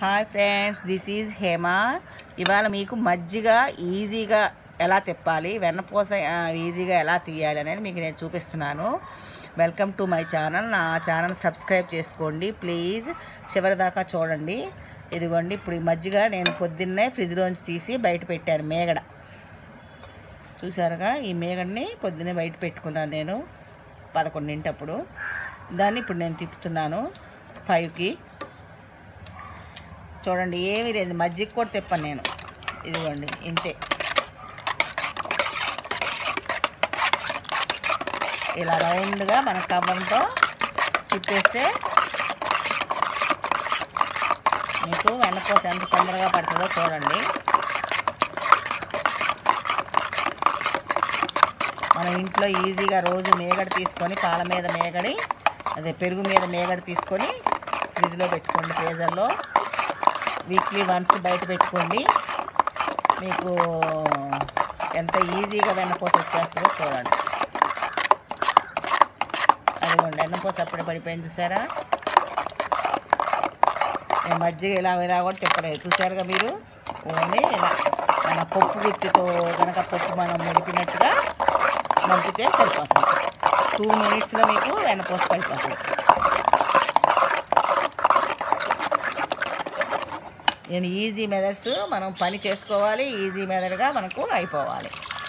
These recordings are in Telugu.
hi friends this is Hema ఇవాళ మీకు మజ్జిగ ఈజీగా ఎలా తిప్పాలి వెన్నపూస ఆ, ఈజీగా ఎలా తీయాలి అనేది మీకు నేను చూపిస్తున్నాను వెల్కమ్ టు మై ఛానల్ నా ఛానల్ సబ్స్క్రైబ్ చేసుకోండి ప్లీజ్ చివరి దాకా చూడండి ఇదిగోండి ఇప్పుడు ఈ మజ్జిగ నేను పొద్దున్నే ఫ్రిడ్జ్లోంచి తీసి బయట పెట్టాను మేగడ చూసారుగా ఈ మేగడ్ని పొద్దున్నే బయట పెట్టుకున్నాను నేను పదకొండింటప్పుడు దాన్ని ఇప్పుడు నేను తిప్పుతున్నాను ఫైవ్కి చూడండి ఏమీ లేదు మజ్జిగ కూడా తిప్పను నేను ఇదిగోండి ఇంతే ఇలా రౌండ్గా మన కవ్వంతో తిప్పేస్తే మీకు వెన్నపూస ఎంత తొందరగా పడుతుందో చూడండి మన ఇంట్లో ఈజీగా రోజు మేగడ తీసుకొని పాల మీద మేగడి అదే పెరుగు మీద మేగడ తీసుకొని ఫ్రిడ్జ్లో పెట్టుకోండి ఫ్రీజర్లో వీక్లీ వన్స్ బయట పెట్టుకోండి మీకు ఎంత ఈజీగా వెన్నపూస వచ్చేస్తుందో చూడండి అదిగోండి వెన్నపూస అప్పుడే పడిపోయింది చూసారా నేను మజ్జిగ ఇలా ఇలా కూడా తిప్పలేదు చూసారుగా మీరు ఓన్లీ ఇలా మన పప్పు విత్తుతో కనుక పప్పు మనం మెలిపినట్టుగా మలిపితే సరిపోతుంది టూ మినిట్స్లో మీకు వెన్నపూస పడిపోతుంది నేను ఈజీ మెథడ్స్ మనం పని చేసుకోవాలి ఈజీ మెథడ్గా మనకు అయిపోవాలి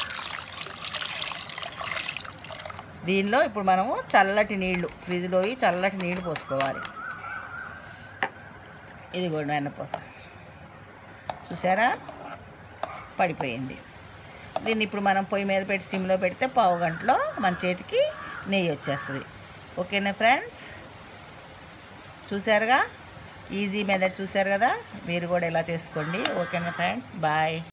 దీనిలో ఇప్పుడు మనము చల్లటి నీళ్లు ఫ్రిడ్జ్లో చల్లటి నీళ్లు పోసుకోవాలి ఇది కూడా వెన్నపూస చూసారా పడిపోయింది దీన్ని ఇప్పుడు మనం పొయ్యి మీద పెట్టి సిమ్లో పెడితే పావు గంటలో మన చేతికి నెయ్యి వచ్చేస్తుంది ఓకేనా ఫ్రెండ్స్ చూసారుగా ఈజీ మెథడ్ చూసారు కదా మీరు కూడా ఇలా చేసుకోండి ఓకేనా ఫ్రెండ్స్ బాయ్